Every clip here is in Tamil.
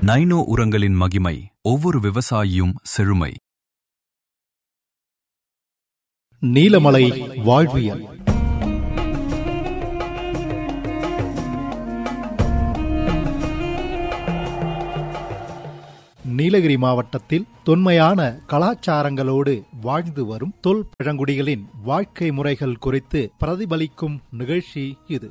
நைனோ உரங்களின் மகிமை ஒவ்வொரு விவசாயியும் செழுமை நீலமலை வாழ்வியல் நீலகிரி மாவட்டத்தில் தொன்மையான கலாச்சாரங்களோடு வாழ்ந்து வரும் தொல் பழங்குடிகளின் வாழ்க்கை முறைகள் குறித்து பிரதிபலிக்கும் நிகழ்ச்சி இது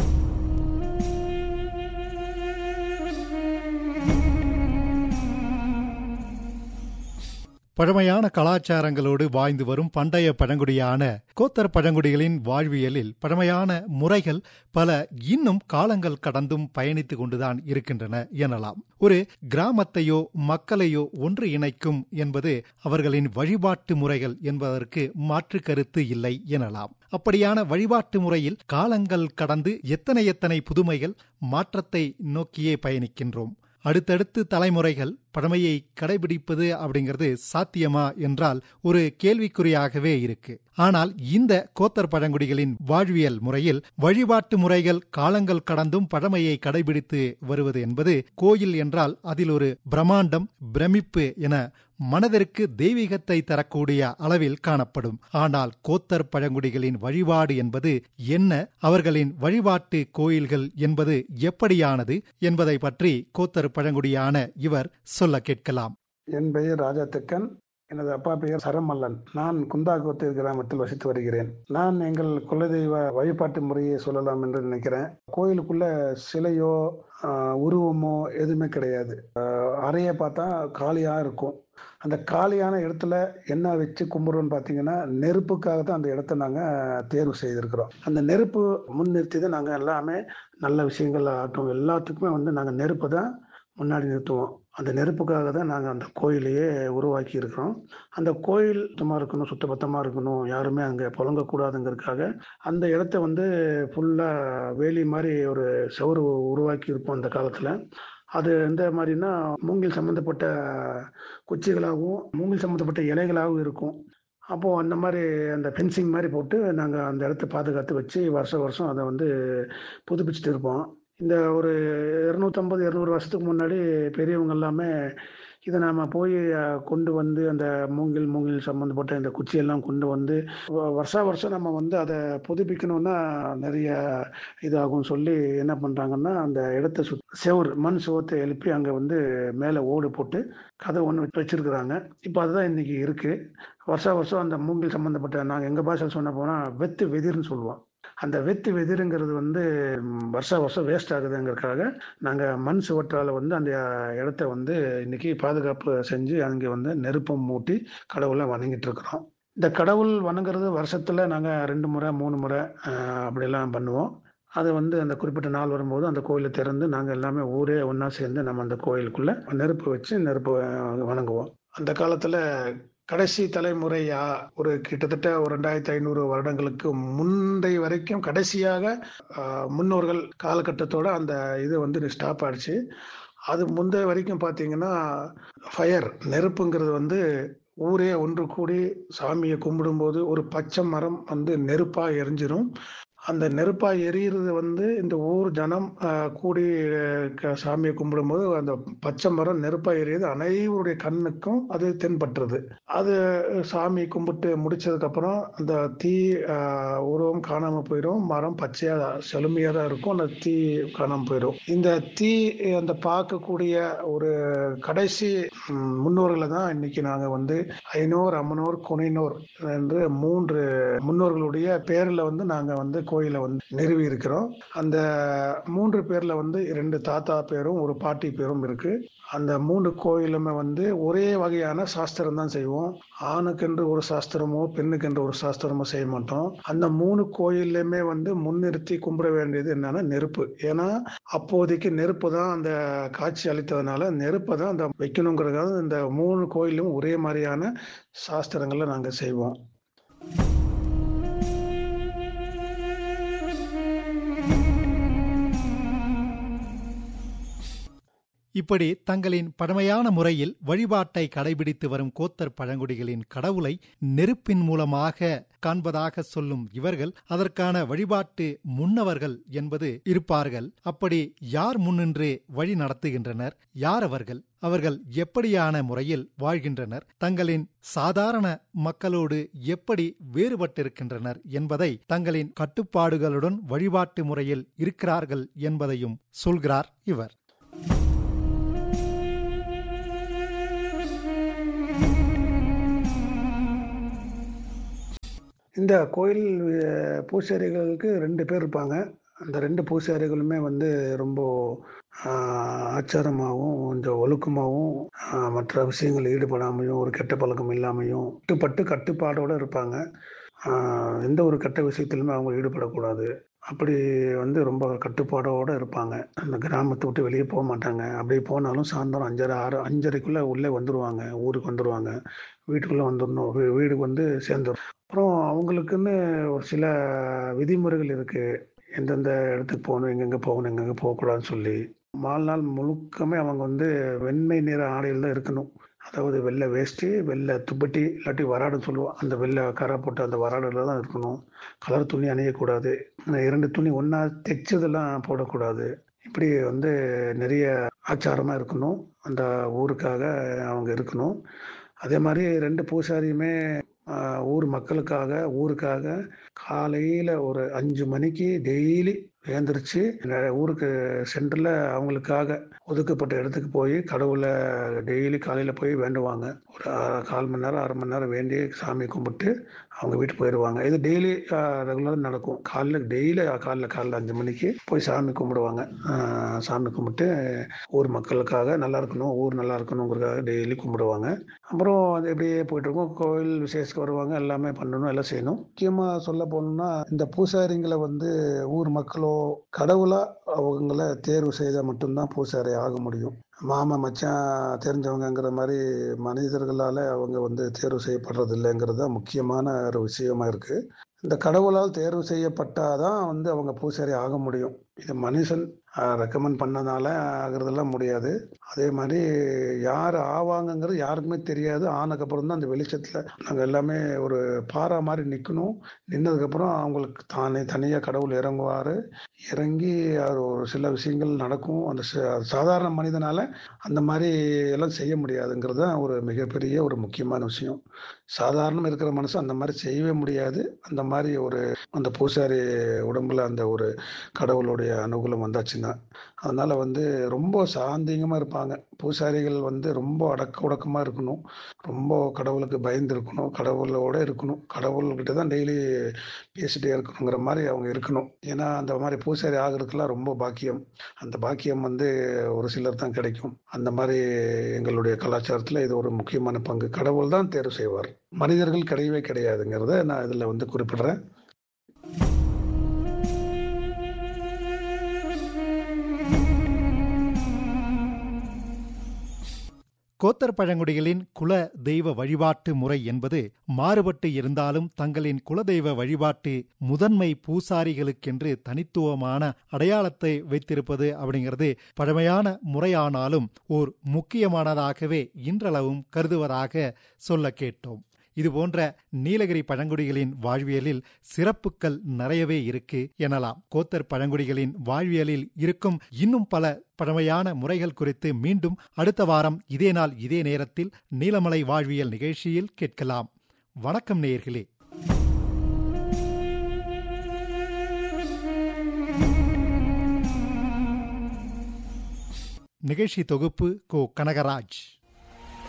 பழமையான கலாச்சாரங்களோடு வாழ்ந்து வரும் பண்டைய பழங்குடியான கோத்தர் பழங்குடிகளின் வாழ்வியலில் பழமையான முறைகள் பல இன்னும் காலங்கள் கடந்தும் பயணித்துக் கொண்டுதான் இருக்கின்றன எனலாம் ஒரு கிராமத்தையோ மக்களையோ ஒன்று இணைக்கும் என்பது அவர்களின் வழிபாட்டு முறைகள் என்பதற்கு மாற்று கருத்து இல்லை எனலாம் அப்படியான வழிபாட்டு முறையில் காலங்கள் கடந்து எத்தனை எத்தனை புதுமைகள் மாற்றத்தை நோக்கியே பயணிக்கின்றோம் அடுத்தடுத்து தலைமுறைகள் பழமையை கடைபிடிப்பது அப்படிங்கிறது சாத்தியமா என்றால் ஒரு கேள்விக்குறியாகவே இருக்கு ஆனால் இந்த கோத்தர் பழங்குடிகளின் வாழ்வியல் முறையில் வழிபாட்டு முறைகள் காலங்கள் கடந்தும் பழமையை கடைபிடித்து வருவது என்பது கோயில் என்றால் அதில் ஒரு பிரம்மாண்டம் பிரமிப்பு என மனதிற்கு தெய்வீகத்தை தரக்கூடிய அளவில் காணப்படும் ஆனால் கோத்தர் பழங்குடிகளின் வழிபாடு என்பது என்ன அவர்களின் வழிபாட்டு கோயில்கள் என்பது எப்படியானது என்பதை பற்றி கோத்தர் பழங்குடியான இவர் சொல்ல கேட்கலாம் என் பெயர் ராஜா தெக்கன் எனது அப்பா பெயர் சரமல்லன் நான் குந்தாக்கோத்து கிராமத்தில் வசித்து வருகிறேன் நான் எங்கள் குலதெய்வ வழிபாட்டு முறையை சொல்லலாம் என்று நினைக்கிறேன் கோயிலுக்குள்ள சிலையோ உருவமோ எதுவுமே கிடையாது அறையை பார்த்தா காலியாக இருக்கும் அந்த காலியான இடத்துல என்ன வச்சு கும்பிட்றோன்னு பார்த்தீங்கன்னா நெருப்புக்காக தான் அந்த இடத்த நாங்கள் தேர்வு செய்திருக்கிறோம் அந்த நெருப்பு முன்னிறுத்தி தான் நாங்கள் எல்லாமே நல்ல விஷயங்கள் ஆகட்டும் எல்லாத்துக்குமே வந்து நாங்கள் நெருப்பு தான் முன்னாடி நிறுத்துவோம் அந்த நெருப்புக்காக தான் நாங்கள் அந்த கோயிலையே உருவாக்கி இருக்கிறோம் அந்த கோயில் சுத்தமாக இருக்கணும் சுத்தபத்தமாக இருக்கணும் யாருமே அங்கே புழங்கக்கூடாதுங்கிறதுக்காக அந்த இடத்த வந்து ஃபுல்லாக வேலி மாதிரி ஒரு சவுறு உருவாக்கி இருப்போம் அந்த காலத்தில் அது எந்த மாதிரினா மூங்கில் சம்மந்தப்பட்ட குச்சிகளாகவும் மூங்கில் சம்மந்தப்பட்ட இலைகளாகவும் இருக்கும் அப்போது அந்த மாதிரி அந்த ஃபென்சிங் மாதிரி போட்டு நாங்கள் அந்த இடத்த பாதுகாத்து வச்சு வருஷம் வருஷம் அதை வந்து புதுப்பிச்சுட்டு இருப்போம் இந்த ஒரு இரநூத்தம்பது இரநூறு வருஷத்துக்கு முன்னாடி பெரியவங்க எல்லாமே இதை நாம் போய் கொண்டு வந்து அந்த மூங்கில் மூங்கில் சம்மந்தப்பட்ட இந்த குச்சியெல்லாம் கொண்டு வந்து வருஷா வருஷம் நம்ம வந்து அதை புதுப்பிக்கணும்னா நிறைய இதாகும் சொல்லி என்ன பண்ணுறாங்கன்னா அந்த இடத்த சுத் செவுர் மண் சுவத்தை எழுப்பி அங்கே வந்து மேலே ஓடு போட்டு கதை ஒன்று வச்சுருக்குறாங்க இப்போ அதுதான் இன்றைக்கி இருக்குது வருஷா வருஷம் அந்த மூங்கில் சம்மந்தப்பட்ட நாங்கள் எங்கள் பாஷையில் சொன்ன போனால் வெத்து வெதிர்னு சொல்லுவோம் அந்த வெத்து வெதிருங்கிறது வந்து வருஷ வருஷம் வேஸ்ட் ஆகுதுங்கிறதுக்காக நாங்கள் மண் சுவற்றால் வந்து அந்த இடத்த வந்து இன்னைக்கு பாதுகாப்பு செஞ்சு அங்கே வந்து நெருப்பம் மூட்டி கடவுளை வணங்கிட்டு இருக்கிறோம் இந்த கடவுள் வணங்குறது வருஷத்தில் நாங்கள் ரெண்டு முறை மூணு முறை அப்படியெல்லாம் பண்ணுவோம் அது வந்து அந்த குறிப்பிட்ட நாள் வரும்போது அந்த கோயிலை திறந்து நாங்கள் எல்லாமே ஊரே ஒன்றா சேர்ந்து நம்ம அந்த கோயிலுக்குள்ளே நெருப்பு வச்சு நெருப்பு வணங்குவோம் அந்த காலத்தில் கடைசி தலைமுறையா ஒரு கிட்டத்தட்ட ஒரு ரெண்டாயிரத்தி ஐநூறு வருடங்களுக்கு முந்தைய வரைக்கும் கடைசியாக முன்னோர்கள் காலகட்டத்தோட அந்த இது வந்து ஸ்டாப் ஆயிடுச்சு அது முந்தைய வரைக்கும் பார்த்தீங்கன்னா ஃபயர் நெருப்புங்கிறது வந்து ஊரே ஒன்று கூடி சாமியை கும்பிடும்போது ஒரு பச்சை மரம் வந்து நெருப்பாக எரிஞ்சிரும் அந்த நெருப்பாக எரியிறது வந்து இந்த ஊர் ஜனம் கூடி சாமியை கும்பிடும்போது அந்த பச்சை மரம் நெருப்பாக எரியுது அனைவருடைய கண்ணுக்கும் அது தென்பட்டுறது அது சாமி கும்பிட்டு முடிச்சதுக்கப்புறம் அந்த தீ உருவம் காணாமல் போயிடும் மரம் பச்சையாக செழுமையாக தான் இருக்கும் அந்த தீ காணாமல் போயிடும் இந்த தீ அந்த பார்க்கக்கூடிய ஒரு கடைசி முன்னோர்களை தான் இன்னைக்கு நாங்கள் வந்து ஐநோர் அம்மனோர் குனைனோர் என்று மூன்று முன்னோர்களுடைய பேரில் வந்து நாங்கள் வந்து கோயிலை வந்து நிறுவி இருக்கிறோம் அந்த மூன்று பேர்ல வந்து ரெண்டு தாத்தா பேரும் ஒரு பாட்டி பேரும் இருக்கு அந்த மூன்று கோயிலுமே வந்து ஒரே வகையான சாஸ்திரம் தான் செய்வோம் ஆணுக்கென்று ஒரு சாஸ்திரமோ பெண்ணுக்கென்று ஒரு சாஸ்திரமோ செய்ய மாட்டோம் அந்த மூணு கோயில்லையுமே வந்து முன்னிறுத்தி கும்பிட வேண்டியது என்னன்னா நெருப்பு ஏன்னா அப்போதைக்கு நெருப்பு தான் அந்த காட்சி அளித்ததுனால நெருப்பை தான் அந்த வைக்கணுங்கிறதுக்காக இந்த மூணு கோயிலும் ஒரே மாதிரியான சாஸ்திரங்களை நாங்கள் செய்வோம் இப்படி தங்களின் பழமையான முறையில் வழிபாட்டை கடைபிடித்து வரும் கோத்தர் பழங்குடிகளின் கடவுளை நெருப்பின் மூலமாக காண்பதாக சொல்லும் இவர்கள் அதற்கான வழிபாட்டு முன்னவர்கள் என்பது இருப்பார்கள் அப்படி யார் முன்னின்று வழி நடத்துகின்றனர் யார் அவர்கள் அவர்கள் எப்படியான முறையில் வாழ்கின்றனர் தங்களின் சாதாரண மக்களோடு எப்படி வேறுபட்டிருக்கின்றனர் என்பதை தங்களின் கட்டுப்பாடுகளுடன் வழிபாட்டு முறையில் இருக்கிறார்கள் என்பதையும் சொல்கிறார் இவர் இந்த கோயில் அஹ், பூசாரிகளுக்கு ரெண்டு பேர் இருப்பாங்க அந்த ரெண்டு பூசாரிகளுமே வந்து ரொம்ப ஆஹ், ஆச்சாரமாகவும் கொஞ்சம் ஒழுக்கமாகவும் ஆஹ், மற்ற விஷயங்கள் ஈடுபடாமையும் ஒரு கெட்ட பழக்கம் இல்லாமையும் கட்டுப்பட்டு கட்டுப்பாடோடு இருப்பாங்க ஆஹ், எந்த ஒரு கெட்ட விஷயத்திலுமே அவங்க ஈடுபடக்கூடாது அப்படி வந்து ரொம்ப கட்டுப்பாடோடு இருப்பாங்க அந்த கிராமத்தை விட்டு வெளியே போக மாட்டாங்க அப்படி போனாலும் சாயந்தரம் அஞ்சரை ஆறு அஞ்சரைக்குள்ளே உள்ளே வந்துடுவாங்க ஊருக்கு வந்துடுவாங்க வீட்டுக்குள்ளே வந்துடணும் வீ- வீடுக்கு வந்து சேர்ந்துடும் அப்புறம் அவங்களுக்குன்னு ஒரு சில விதிமுறைகள் இருக்கு எந்தெந்த இடத்துக்கு போகணும் எங்கெங்க போகணும் எங்கெங்க போகக்கூடாதுன்னு சொல்லி வாழ்நாள் முழுக்கமே அவங்க வந்து வெண்மை நிற ஆடையில் தான் இருக்கணும் அதாவது வெள்ளை வேஷ்டி வெள்ளை துப்பட்டி இல்லாட்டி வராடுன்னு சொல்லுவோம் அந்த வெள்ளை கரை போட்டு அந்த வராடில் தான் இருக்கணும் கலர் துணி அணியக்கூடாது இந்த இரண்டு துணி ஒன்றா தைச்சதெல்லாம் போடக்கூடாது இப்படி வந்து நிறைய ஆச்சாரமாக இருக்கணும் அந்த ஊருக்காக அவங்க இருக்கணும் அதே மாதிரி ரெண்டு பூசாரியுமே ஆஹ், ஊர் மக்களுக்காக ஊருக்காக காலையில் ஒரு அஞ்சு மணிக்கு டெய்லி எழுந்திரிச்சு ஊருக்கு சென்டரில் அவங்களுக்காக ஒதுக்கப்பட்ட இடத்துக்கு போய் கடவுளை டெய்லி காலையில் போய் வேண்டுவாங்க ஒரு அரை- கால் மணி நேரம் அரை மணி நேரம் வேண்டி சாமி கும்பிட்டு அவங்க வீட்டுக்கு போயிடுவாங்க இது டெய்லி ரெகுலராக நடக்கும் காலைல டெய்லி காலைல காலைல அஞ்சு மணிக்கு போய் சாமி கும்பிடுவாங்க ஆஹ் சாமி கும்பிட்டு ஊர் மக்களுக்காக நல்லா இருக்கணும் ஊர் நல்லா இருக்கணுங்கிறதுக்காக டெய்லி கும்பிடுவாங்க அப்புறம் அது எப்படியே போயிட்டு இருக்கும் கோயில் விசேஷத்துக்கு வருவாங்க எல்லாமே பண்ணணும் எல்லாம் செய்யணும் முக்கியமாக சொல்ல போனோம்னா இந்த பூசாரிங்களை வந்து ஊர் மக்களோ கடவுளா அவங்கள தேர்வு செய்தால் மட்டும்தான் பூசாரி ஆக முடியும் மாமா மச்சான் தெரிஞ்சவங்கங்கிற மாதிரி மனிதர்களால் அவங்க வந்து தேர்வு செய்யப்படுறது இல்லைங்கிறது தான் முக்கியமான ஒரு விஷயமா இருக்கு இந்த கடவுளால் தேர்வு செய்யப்பட்டாதான் வந்து அவங்க பூசாரி ஆக முடியும் இது மனுஷன் ரெக்கமெண்ட் பண்ணனால ஆகிறதெல்லாம் முடியாது அதே மாதிரி யார் ஆவாங்கங்கிறது யாருக்குமே தெரியாது ஆனதுக்கப்புறம் தான் அந்த வெளிச்சத்தில் நாங்கள் எல்லாமே ஒரு பாறை மாதிரி நிற்கணும் நின்னதுக்கப்புறம் அவங்களுக்கு தானே தனியாக கடவுள் இறங்குவார் இறங்கி அது ஒரு சில விஷயங்கள் நடக்கும் அந்த ச- சாதாரண மனிதனால அந்த மாதிரி எல்லாம் செய்ய முடியாதுங்கிறது தான் ஒரு மிகப்பெரிய ஒரு முக்கியமான விஷயம் சாதாரணம் இருக்கிற மனுஷன் அந்த மாதிரி செய்யவே முடியாது அந்த மாதிரி ஒரு அந்த பூசாரி உடம்புல அந்த ஒரு கடவுளுடைய அனுகூலம் வந்தாச்சுன்னா அதனால வந்து ரொம்ப சாந்திகமாக இருப்பாங்க பூசாரிகள் வந்து ரொம்ப அடக்க உடக்கமாக இருக்கணும் ரொம்ப கடவுளுக்கு பயந்து இருக்கணும் கடவுளோட இருக்கணும் கடவுள்கிட்ட தான் டெய்லி பேசிட்டே இருக்கணுங்கிற மாதிரி அவங்க இருக்கணும் ஏன்னா அந்த மாதிரி பூசாரி ஆகிறதுக்கெல்லாம் ரொம்ப பாக்கியம் அந்த பாக்கியம் வந்து ஒரு சிலர் தான் கிடைக்கும் அந்த மாதிரி எங்களுடைய கலாச்சாரத்தில் இது ஒரு முக்கியமான பங்கு கடவுள் தான் தேர்வு செய்வார் மனிதர்கள் கிடையவே கிடையாதுங்கிறத நான் இதில் வந்து குறிப்பிடுறேன் கோத்தர் பழங்குடிகளின் குல தெய்வ வழிபாட்டு முறை என்பது மாறுபட்டு இருந்தாலும் தங்களின் குலதெய்வ வழிபாட்டு முதன்மை பூசாரிகளுக்கென்று தனித்துவமான அடையாளத்தை வைத்திருப்பது அப்படிங்கிறது பழமையான முறையானாலும் ஓர் முக்கியமானதாகவே இன்றளவும் கருதுவதாக சொல்ல கேட்டோம் இதுபோன்ற நீலகிரி பழங்குடிகளின் வாழ்வியலில் சிறப்புகள் நிறையவே இருக்கு எனலாம் கோத்தர் பழங்குடிகளின் வாழ்வியலில் இருக்கும் இன்னும் பல பழமையான முறைகள் குறித்து மீண்டும் அடுத்த வாரம் இதே நாள் இதே நேரத்தில் நீலமலை வாழ்வியல் நிகழ்ச்சியில் கேட்கலாம் வணக்கம் நேயர்களே நிகழ்ச்சி தொகுப்பு கோ கனகராஜ்